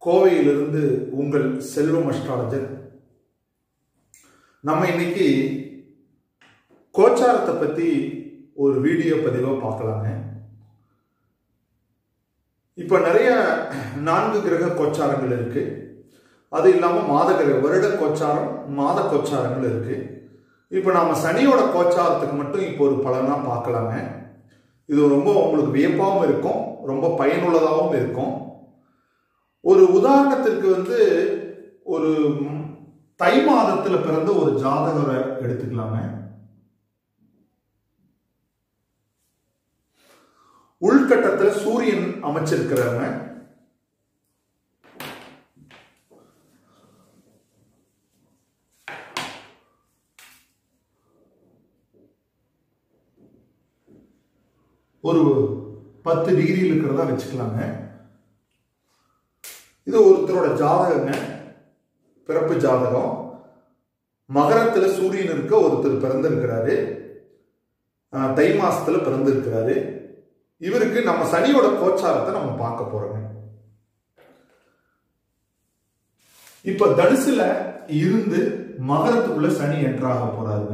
கோவையிலிருந்து உங்கள் செல்வம் அஸ்ட்ராலஜர் நம்ம இன்னைக்கு கோச்சாரத்தை பத்தி ஒரு வீடியோ பதிவை பார்க்கலாங்க இப்ப நிறைய நான்கு கிரக கோச்சாரங்கள் இருக்கு அது இல்லாம மாத கிரக வருட கோச்சாரம் மாத கோச்சாரங்கள் இருக்கு இப்ப நாம சனியோட கோச்சாரத்துக்கு மட்டும் இப்போ ஒரு பலனா பார்க்கலாங்க இது ரொம்ப உங்களுக்கு வியப்பாகவும் இருக்கும் ரொம்ப பயனுள்ளதாகவும் இருக்கும் ஒரு உதாரணத்திற்கு வந்து ஒரு தை மாதத்துல பிறந்த ஒரு ஜாதகரை எடுத்துக்கலாங்க உள்கட்டத்துல சூரியன் அமைச்சிருக்கிறவங்க ஒரு பத்து டிகிரியில் இருக்கிறதா வச்சுக்கலாங்க இது ஒருத்தரோட ஜாதகங்க பிறப்பு ஜாதகம் மகரத்துல சூரியன் இருக்க ஒருத்தர் பிறந்திருக்கிறாரு ஆஹ் தை மாசத்துல பிறந்திருக்கிறாரு இவருக்கு நம்ம சனியோட கோச்சாரத்தை நம்ம பார்க்க போறோங்க இப்ப தனுசுல இருந்து மகரத்துக்குள்ள சனி என்ட்ராக போறாருங்க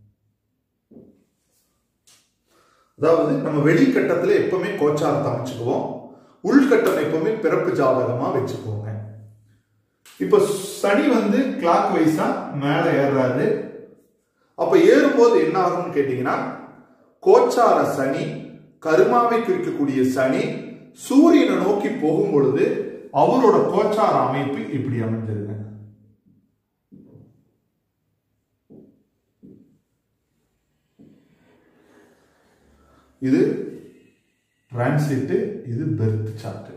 அதாவது நம்ம வெளிக்கட்டத்துல எப்பவுமே கோச்சாரத்தை அமைச்சுக்குவோம் உள்கட்டம் எப்பவுமே பிறப்பு ஜாதகமா வச்சுக்குவோங்க இப்ப சனி வந்து கிளாக் வைஸா மேல ஏறுறாரு அப்ப ஏறும்போது என்ன ஆகும்னு கேட்டீங்கன்னா கோச்சார சனி கருமாவை குறிக்கக்கூடிய சனி சூரியனை நோக்கி போகும் பொழுது அவரோட கோச்சார அமைப்பு இப்படி அமைஞ்சிருங்க இது டிரான்சிட் இது பெர்த் சார்ட்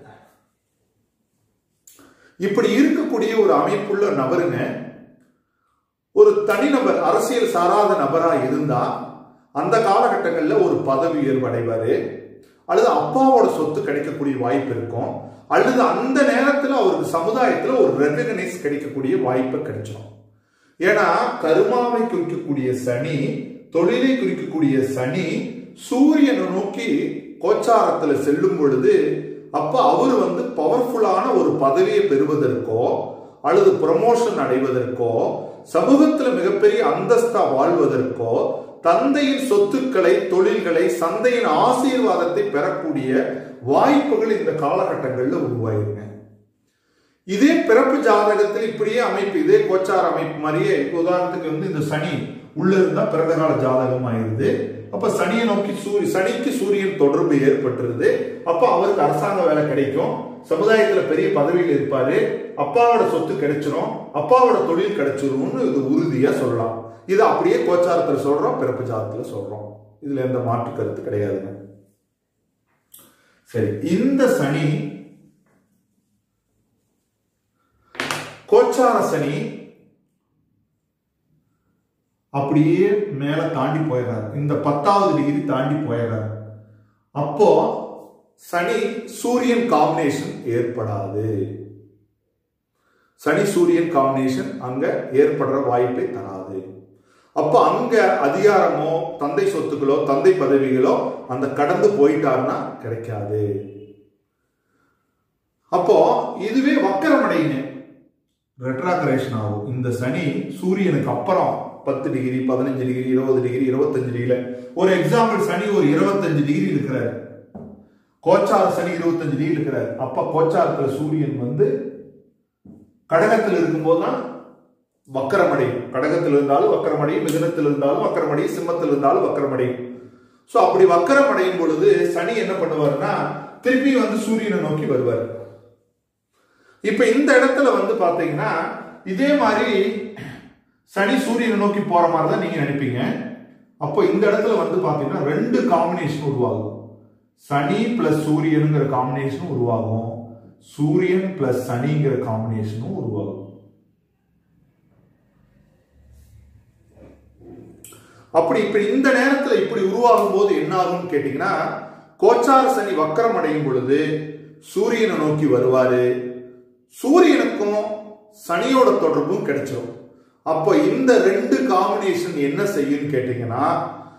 இப்படி இருக்கக்கூடிய ஒரு அமைப்புள்ள நபருங்க ஒரு தனிநபர் அரசியல் சாராத நபரா இருந்தா அந்த காலகட்டங்களில் ஒரு பதவி உயர்வு அடைவாரு அல்லது அப்பாவோட சொத்து கிடைக்கக்கூடிய வாய்ப்பு இருக்கும் அல்லது அந்த நேரத்தில் அவருக்கு சமுதாயத்தில் ஒரு ரெகனைஸ் கிடைக்கக்கூடிய வாய்ப்பு கிடைச்சிடும் ஏன்னா கருமாவை குறிக்கக்கூடிய சனி தொழிலை குறிக்கக்கூடிய சனி சூரியனை நோக்கி கோச்சாரத்துல செல்லும் பொழுது அப்ப அவர் வந்து பவர்ஃபுல்லான ஒரு பதவியை பெறுவதற்கோ அல்லது ப்ரமோஷன் அடைவதற்கோ சமூகத்துல மிகப்பெரிய அந்தஸ்தா வாழ்வதற்கோ தந்தையின் சொத்துக்களை தொழில்களை சந்தையின் ஆசீர்வாதத்தை பெறக்கூடிய வாய்ப்புகள் இந்த காலகட்டங்களில் உருவாயிருங்க இதே பிறப்பு ஜாதகத்தில் இப்படியே அமைப்பு இதே கோச்சார அமைப்பு மாதிரியே உதாரணத்துக்கு வந்து இந்த சனி உள்ள இருந்தா பிறந்த கால ஜாதகம் ஆயிருது அப்ப சனியை நோக்கி சூரிய சனிக்கு சூரியன் தொடர்பு ஏற்பட்டுருது அப்ப அவருக்கு அரசாங்க வேலை கிடைக்கும் சமுதாயத்துல பெரிய பதவியில் இருப்பாரு அப்பாவோட சொத்து கிடைச்சிரும் அப்பாவோட தொழில் கிடைச்சிரும்னு இது உறுதியா சொல்லலாம் இது அப்படியே கோச்சாரத்துல சொல்றோம் பிறப்பு ஜாதகத்துல சொல்றோம் இதுல எந்த மாற்று கருத்து கிடையாதுங்க சரி இந்த சனி கோச்சார சனி அப்படியே மேல தாண்டி போயிடுறாரு இந்த பத்தாவது டிகிரி தாண்டி போயிடுறாரு அப்போ சனி சூரியன் காம்பினேஷன் ஏற்படாது சனி சூரியன் காம்பினேஷன் அங்க ஏற்படுற வாய்ப்பை தராது அப்ப அங்க அதிகாரமோ தந்தை சொத்துக்களோ தந்தை பதவிகளோ அந்த கடந்து போயிட்டாருன்னா கிடைக்காது அப்போ இதுவே வக்கரமடைங்க ரெட்ராகரேஷன் ஆகும் இந்த சனி சூரியனுக்கு அப்புறம் பத்து டிகிரி பதினஞ்சு டிகிரி இருபது டிகிரி இருபத்தஞ்சு டிகிரில ஒரு எக்ஸாம்பிள் சனி ஒரு இருபத்தஞ்சு டிகிரி இருக்கிறார் கோச்சார சனி இருபத்தஞ்சு டிகிரி இருக்கிறார் அப்ப கோச்சாரத்துல சூரியன் வந்து கடகத்தில் இருக்கும்போது தான் வக்கரமடையும் கடகத்தில் இருந்தாலும் வக்கரமடையும் மிதனத்தில் இருந்தாலும் வக்கரமடையும் சிம்மத்தில் இருந்தாலும் வக்கரமடையும் ஸோ அப்படி வக்கரமடையும் பொழுது சனி என்ன பண்ணுவார்னா திருப்பி வந்து சூரியனை நோக்கி வருவார் இப்ப இந்த இடத்துல வந்து பாத்தீங்கன்னா இதே மாதிரி சனி சூரியனை நோக்கி போற மாதிரி தான் நீங்க நினைப்பீங்க அப்போ இந்த இடத்துல வந்து பாத்தீங்கன்னா ரெண்டு காம்பினேஷன் உருவாகும் சனி பிளஸ் சூரியனுங்கிற காம்பினேஷனும் உருவாகும் சூரியன் பிளஸ் சனிங்கிற காம்பினேஷனும் உருவாகும் அப்படி இப்படி இந்த நேரத்துல இப்படி உருவாகும் போது என்ன ஆகும்னு கேட்டீங்கன்னா கோச்சார சனி வக்கரம் அடையும் பொழுது சூரியனை நோக்கி வருவாரு சூரியனுக்கும் சனியோட தொடர்பும் கிடைச்சிடும் அப்போ இந்த ரெண்டு காம்பினேஷன் என்ன செய்யும்னு கேட்டீங்கன்னா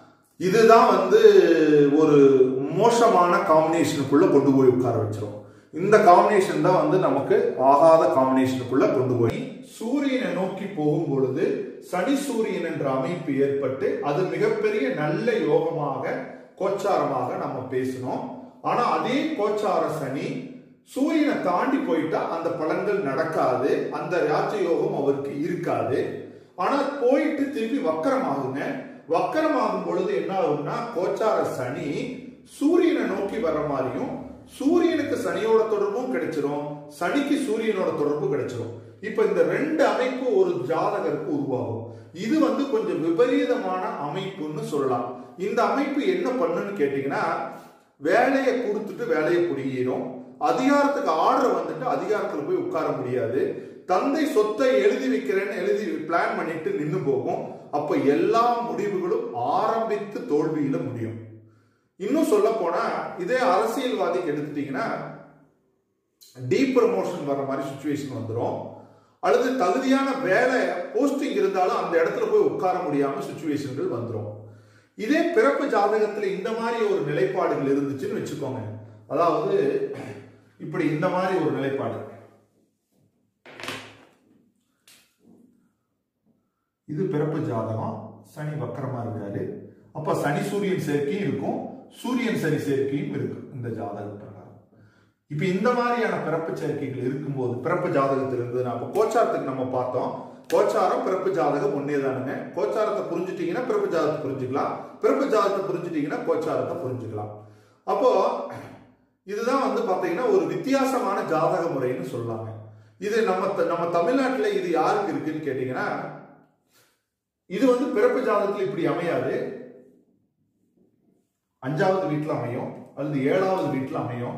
இதுதான் வந்து ஒரு மோசமான காம்பினேஷனுக்குள்ள கொண்டு போய் உட்கார வச்சிரும் இந்த காம்பினேஷன் தான் வந்து நமக்கு ஆகாத காம்பினேஷனுக்குள்ள கொண்டு போய் சூரியனை நோக்கி போகும் பொழுது சனி சூரியன் என்ற அமைப்பு ஏற்பட்டு அது மிகப்பெரிய நல்ல யோகமாக கோச்சாரமாக நம்ம பேசினோம் ஆனா அதே கோச்சார சனி சூரியனை தாண்டி போயிட்டா அந்த பலன்கள் நடக்காது அந்த ராஜ யோகம் அவருக்கு இருக்காது ஆனா போயிட்டு திருப்பி வக்கரமாகுங்க வக்கரமாகும் பொழுது என்ன ஆகும்னா கோச்சார சனி சூரியனை நோக்கி வர மாதிரியும் சூரியனுக்கு சனியோட தொடர்பும் கிடைச்சிரும் சனிக்கு சூரியனோட தொடர்பு கிடைச்சிரும் இப்ப இந்த ரெண்டு அமைப்பு ஒரு ஜாதகருக்கு உருவாகும் இது வந்து கொஞ்சம் விபரீதமான அமைப்புன்னு சொல்லலாம் இந்த அமைப்பு என்ன பண்ணுன்னு கேட்டீங்கன்னா வேலையை கொடுத்துட்டு வேலையை புடிங்கிடும் அதிகாரத்துக்கு ஆர்டர் வந்துட்டு அதிகாரத்துல போய் உட்கார முடியாது தந்தை சொத்தை எழுதி வைக்கிறேன்னு எழுதி பிளான் பண்ணிட்டு நின்று போகும் அப்ப எல்லா முடிவுகளும் ஆரம்பித்து தோல்வியில முடியும் இன்னும் சொல்ல போனா இதே அரசியல்வாதிக்கு எடுத்துட்டீங்கன்னா டீப் ப்ரமோஷன் வர மாதிரி சுச்சுவேஷன் வந்துடும் அல்லது தகுதியான வேலை போஸ்டிங் இருந்தாலும் அந்த இடத்துல போய் உட்கார முடியாம சுச்சுவேஷன்கள் வந்துடும் இதே பிறப்பு ஜாதகத்துல இந்த மாதிரி ஒரு நிலைப்பாடுகள் இருந்துச்சுன்னு வச்சுக்கோங்க அதாவது இப்படி இந்த மாதிரி ஒரு நிலைப்பாடு இது பிறப்பு ஜாதகம் சனி வக்கரமா இருக்காரு அப்ப சனி சூரியன் சேர்க்கையும் இருக்கும் சூரியன் சனி சேர்க்கையும் இருக்கு இந்த ஜாதக பிரகாரம் இப்ப இந்த மாதிரியான பிறப்பு சேர்க்கைகள் இருக்கும்போது பிறப்பு ஜாதகத்தில் இருந்தது அப்ப கோச்சாரத்துக்கு நம்ம பார்த்தோம் கோச்சாரம் பிறப்பு ஜாதகம் ஒன்னே தானுங்க கோச்சாரத்தை புரிஞ்சுட்டீங்கன்னா பிறப்பு ஜாதகத்தை புரிஞ்சுக்கலாம் பிறப்பு ஜாதகத்தை புரிஞ்சுட்டீங்கன்னா கோச்சாரத்தை புரிஞ்சுக்கலாம் அப்போ இதுதான் வந்து பாத்தீங்கன்னா ஒரு வித்தியாசமான ஜாதக முறைன்னு சொல்லலாங்க இது நம்ம த- நம்ம தமிழ்நாட்டில் இது யாருக்கு இருக்குன்னு கேட்டீங்கன்னா இது வந்து பிறப்பு ஜாதகத்தில் இப்படி அமையாது அஞ்சாவது வீட்டில் அமையும் அல்லது ஏழாவது வீட்டில் அமையும்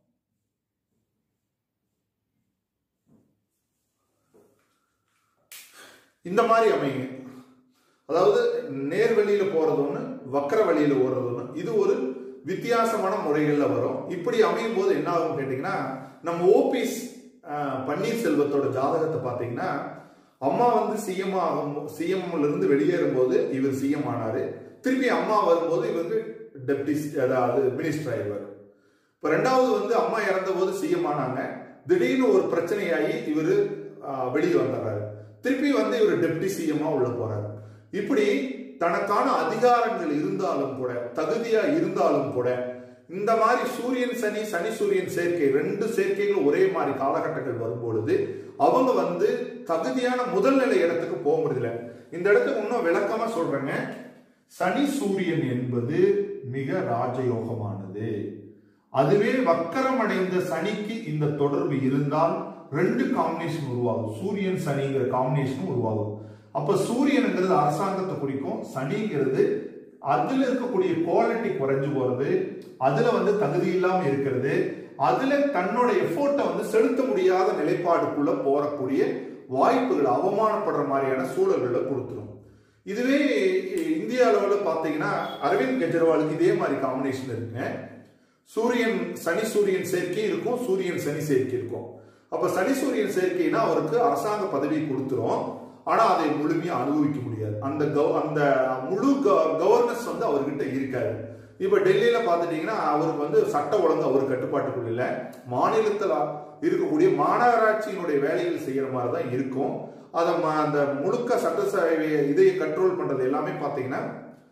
இந்த மாதிரி அமையுங்க அதாவது நேர் வழியில போறது ஒண்ணு வக்கர வழியில ஓடுறது ஒண்ணு இது ஒரு வித்தியாசமான முறைகள்ல வரும் இப்படி அமையும் போது என்ன ஆகும் கேட்டீங்கன்னா நம்ம ஓபிஎஸ் பன்னீர்செல்வத்தோட ஜாதகத்தை பார்த்தீங்கன்னா அம்மா வந்து சிஎம் ஆகும் சிஎம்ல இருந்து வெளியேறும் போது இவர் சிஎம் ஆனாரு திருப்பி அம்மா வரும்போது இவருக்கு டெப்டி அதாவது மினிஸ்டர் ஆயிடுவார் இப்போ ரெண்டாவது வந்து அம்மா இறந்த போது சிஎம் ஆனாங்க திடீர்னு ஒரு பிரச்சனையாகி இவர் வெளியே வந்துடுறாரு திருப்பி வந்து இவர் டெப்டி சிஎம்மா உள்ள போறாரு இப்படி தனக்கான அதிகாரங்கள் இருந்தாலும் கூட தகுதியா இருந்தாலும் கூட இந்த மாதிரி சூரியன் சனி சனி சூரியன் சேர்க்கை ரெண்டு சேர்க்கைகள் ஒரே மாதிரி காலகட்டங்கள் வரும்பொழுது அவங்க வந்து தகுதியான முதல்நிலை இடத்துக்கு போக முடியல இந்த இடத்துக்கு இன்னும் விளக்கமா சொல்றேங்க சனி சூரியன் என்பது மிக ராஜயோகமானது அதுவே வக்கரம் அடைந்த சனிக்கு இந்த தொடர்பு இருந்தால் ரெண்டு காம்பினேஷன் உருவாகும் சூரியன் சனிங்கிற காம்பினேஷன் உருவாகும் அப்ப சூரியனுங்கிறது அரசாங்கத்தை குறிக்கும் சனிங்கிறது அதுல இருக்கக்கூடிய குவாலிட்டி குறைஞ்சு போறது அதுல வந்து தகுதி இல்லாம இருக்கிறது அதுல தன்னோட எஃபோர்ட்டை வந்து செலுத்த முடியாத நிலைப்பாடுக்குள்ள போறக்கூடிய வாய்ப்புகள் அவமானப்படுற மாதிரியான சூழல்களை கொடுத்துரும் இதுவே இந்திய அளவில் பார்த்தீங்கன்னா அரவிந்த் கெஜ்ரிவாலுக்கு இதே மாதிரி காம்பினேஷன் இருக்குங்க சூரியன் சனி சூரியன் சேர்க்கை இருக்கும் சூரியன் சனி சேர்க்கை இருக்கும் அப்ப சனி சூரியன் சேர்க்கைனா அவருக்கு அரசாங்க பதவி கொடுத்துரும் ஆனா அதை முழுமையா அனுபவிக்க முடியாது அந்த கவ- அந்த முழு கவர்னன்ஸ் வந்து அவர்கிட்ட இருக்காது இப்ப டெல்லியில பாத்துட்டீங்கன்னா அவருக்கு வந்து சட்ட ஒழுங்கு அவர் கட்டுப்பாட்டுக்குள்ள இல்ல மாநிலத்துல இருக்கக்கூடிய மாநகராட்சியினுடைய வேலைகள் செய்யற மாதிரி தான் இருக்கும் அதை ம- அந்த முழுக்க சட்டசபை இதை கண்ட்ரோல் பண்றது எல்லாமே பாத்தீங்கன்னா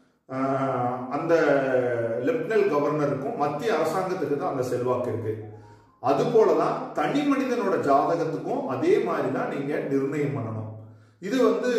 ஆஹ், அந்த லெப்டினல் கவர்னருக்கும் மத்திய அரசாங்கத்துக்கு தான் அந்த செல்வாக்கு இருக்கு அது போலதான் தனி மனிதனோட ஜாதகத்துக்கும் அதே மாதிரி தான் நீங்க நிர்ணயம் பண்ணணும் இது வந்து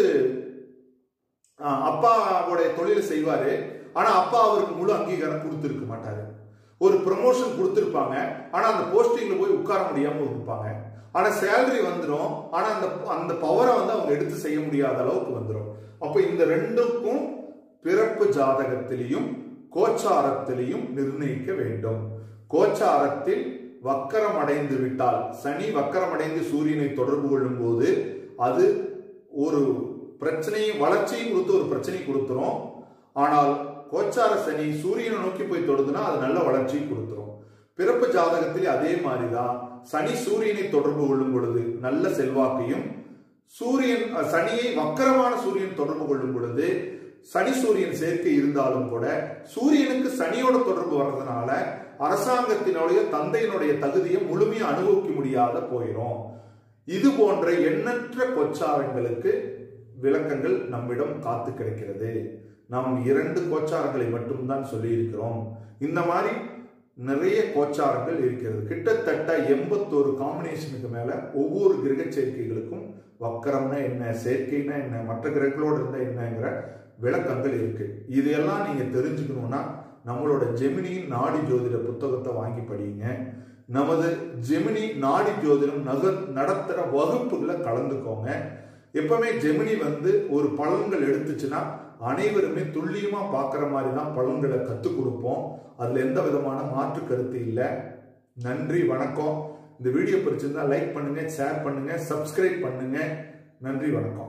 ஆஹ், அப்பாவோடைய தொழிலை செய்வாரு ஆனா அப்பா அவருக்கு முழு அங்கீகாரம் கொடுத்திருக்க மாட்டாரு ஒரு ப்ரமோஷன் கொடுத்திருப்பாங்க ஆனா அந்த போஸ்டிங்ல போய் உட்கார முடியாம இருப்பாங்க ஆனா சேலரி வந்துடும் ஆனா அந்த அந்த பவரை வந்து அவங்க எடுத்து செய்ய முடியாத அளவுக்கு வந்துடும் அப்ப இந்த ரெண்டுக்கும் பிறப்பு ஜாதகத்திலையும் கோச்சாரத்திலையும் நிர்ணயிக்க வேண்டும் கோச்சாரத்தில் வக்கரம் அடைந்து விட்டால் சனி வக்கரம் அடைந்து சூரியனை தொடர்பு கொள்ளும் போது அது ஒரு பிரச்சனையை வளர்ச்சியும் கொடுத்து ஒரு பிரச்சனை கொடுத்துரும் ஆனால் கோச்சார சனி சூரியனை நோக்கி போய் தொடுதுன்னா அது நல்ல வளர்ச்சியை கொடுத்துரும் பிறப்பு ஜாதகத்தில் அதே மாதிரிதான் சனி சூரியனை தொடர்பு கொள்ளும் பொழுது நல்ல செல்வாக்கையும் சூரியன் அஹ், சனியை வக்கரமான சூரியன் தொடர்பு கொள்ளும் பொழுது சனி சூரியன் சேர்க்கை இருந்தாலும் கூட சூரியனுக்கு சனியோட தொடர்பு வர்றதுனால அரசாங்கத்தினுடைய தந்தையினுடைய தகுதியை முழுமையா அனுபவிக்க முடியாத போயிடும் இது போன்ற எண்ணற்ற கொச்சாரங்களுக்கு விளக்கங்கள் நம்மிடம் காத்து கிடைக்கிறது நாம் இரண்டு கோச்சாரங்களை மட்டும்தான் சொல்லியிருக்கிறோம் இந்த மாதிரி நிறைய கோச்சாரங்கள் இருக்கிறது கிட்டத்தட்ட எண்பத்தோரு காம்பினேஷனுக்கு மேல ஒவ்வொரு கிரக சேர்க்கைகளுக்கும் வக்கரம்னா என்ன சேர்க்கைனா என்ன மற்ற கிரகங்களோடு இருந்தா என்னங்கிற விளக்கங்கள் இருக்கு இதையெல்லாம் நீங்க தெரிஞ்சுக்கணும்னா நம்மளோட ஜெமினியின் நாடி ஜோதிட புத்தகத்தை வாங்கி படியுங்க நமது ஜெமினி நாடி ஜோதிடம் நகர் நடத்துற வகுப்புகளை கலந்துக்கோங்க எப்பவுமே ஜெமினி வந்து ஒரு பலன்கள் எடுத்துச்சுன்னா அனைவருமே துல்லியமா பார்க்குற மாதிரி தான் பலன்களை கற்றுக் கொடுப்போம் அதுல எந்த விதமான மாற்று கருத்து இல்லை நன்றி வணக்கம் இந்த வீடியோ பிடிச்சிருந்தா லைக் பண்ணுங்க ஷேர் பண்ணுங்க சப்ஸ்கிரைப் பண்ணுங்க நன்றி வணக்கம்